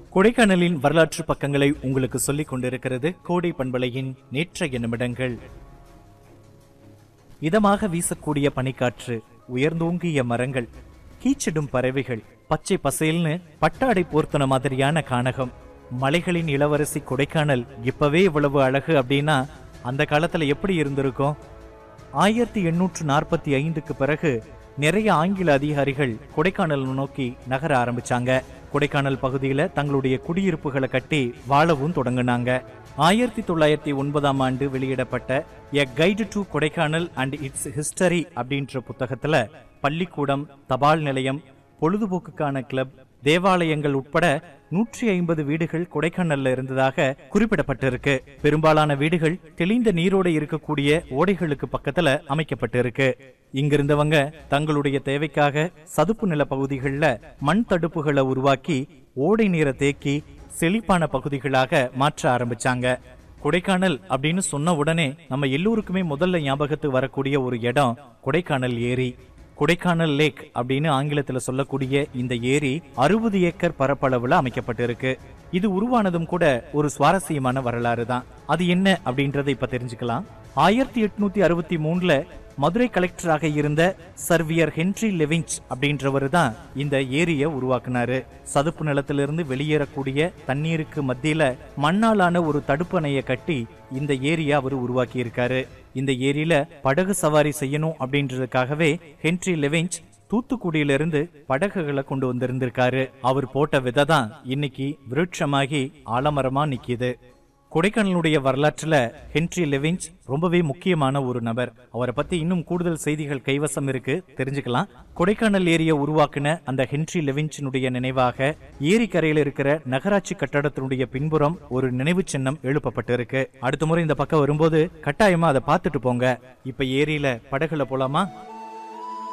கொடைக்கானலின் வரலாற்று பக்கங்களை உங்களுக்கு சொல்லிக் கொண்டிருக்கிறது கோடை பண்பலையின் நேற்றைய நிமிடங்கள் இதமாக வீசக்கூடிய பனிக்காற்று உயர்ந்தோங்கிய மரங்கள் கீச்சிடும் பறவைகள் பச்சை பசேல்னு பட்டாடை போர்த்தன மாதிரியான கானகம் மலைகளின் இளவரசி கொடைக்கானல் இப்பவே இவ்வளவு அழகு அப்படின்னா அந்த காலத்துல எப்படி இருந்திருக்கும் ஆயிரத்தி எண்ணூற்று நாற்பத்தி ஐந்துக்கு பிறகு நிறைய ஆங்கில அதிகாரிகள் கொடைக்கானல் நோக்கி நகர ஆரம்பிச்சாங்க கொடைக்கானல் பகுதியில தங்களுடைய குடியிருப்புகளை கட்டி வாழவும் தொடங்குனாங்க ஆயிரத்தி தொள்ளாயிரத்தி ஒன்பதாம் ஆண்டு வெளியிடப்பட்ட a guide to Kodaikanal and its history அப்படின்ற புத்தகத்துல பள்ளிக்கூடம் தபால் நிலையம் பொழுதுபோக்குக்கான கிளப் தேவாலயங்கள் உட்பட நூற்றி ஐம்பது வீடுகள் கொடைக்கானல்ல இருந்ததாக குறிப்பிடப்பட்டிருக்கு பெரும்பாலான வீடுகள் தெளிந்த நீரோடு இருக்கக்கூடிய ஓடைகளுக்கு பக்கத்துல அமைக்கப்பட்டிருக்கு இங்கிருந்தவங்க தங்களுடைய தேவைக்காக சதுப்பு நில பகுதிகளில் மண் தடுப்புகளை உருவாக்கி ஓடை நீரை தேக்கி செழிப்பான பகுதிகளாக மாற்ற ஆரம்பிச்சாங்க கொடைக்கானல் அப்படின்னு சொன்ன உடனே நம்ம எல்லோருக்குமே முதல்ல ஞாபகத்துக்கு வரக்கூடிய ஒரு இடம் கொடைக்கானல் ஏரி கொடைக்கானல் லேக் அப்படின்னு ஆங்கிலத்துல சொல்லக்கூடிய இந்த ஏரி அறுபது ஏக்கர் பரப்பளவுல அமைக்கப்பட்டிருக்கு இது உருவானதும் கூட ஒரு சுவாரஸ்யமான வரலாறு தான் அது என்ன அப்படின்றத இப்ப தெரிஞ்சுக்கலாம் ஆயிரத்தி எட்நூத்தி அறுபத்தி மூணுல மதுரை கலெக்டராக இருந்த சர்வியர் ஹென்றி லெவிஞ்ச் அப்படின்றவர் தான் இந்த ஏரியை உருவாக்குனாரு சதுப்பு நிலத்திலிருந்து வெளியேறக்கூடிய தண்ணீருக்கு மத்தியில மண்ணாலான ஒரு தடுப்பணையை கட்டி இந்த ஏரியை அவர் உருவாக்கி இருக்காரு இந்த ஏரியில படகு சவாரி செய்யணும் அப்படின்றதுக்காகவே ஹென்றி லெவிஞ்ச் தூத்துக்குடியிலிருந்து படகுகளை கொண்டு வந்திருந்திருக்காரு அவர் போட்ட விதை தான் இன்னைக்கு விருட்சமாகி ஆலமரமா நிக்கிது கொடைக்கானலுடைய வரலாற்றுல ஹென்றி லெவிஞ்ச் ரொம்பவே முக்கியமான ஒரு நபர் அவரை பத்தி இன்னும் கூடுதல் செய்திகள் கைவசம் இருக்கு தெரிஞ்சுக்கலாம் கொடைக்கானல் ஏரியை உருவாக்குன அந்த ஹென்றி லெவிஞ்சினுடைய நினைவாக ஏரிக்கரையில் இருக்கிற நகராட்சி கட்டடத்தினுடைய பின்புறம் ஒரு நினைவு சின்னம் எழுப்பப்பட்டிருக்கு அடுத்த முறை இந்த பக்கம் வரும்போது கட்டாயமா அதை பார்த்துட்டு போங்க இப்ப ஏரியில படகுல போலாமா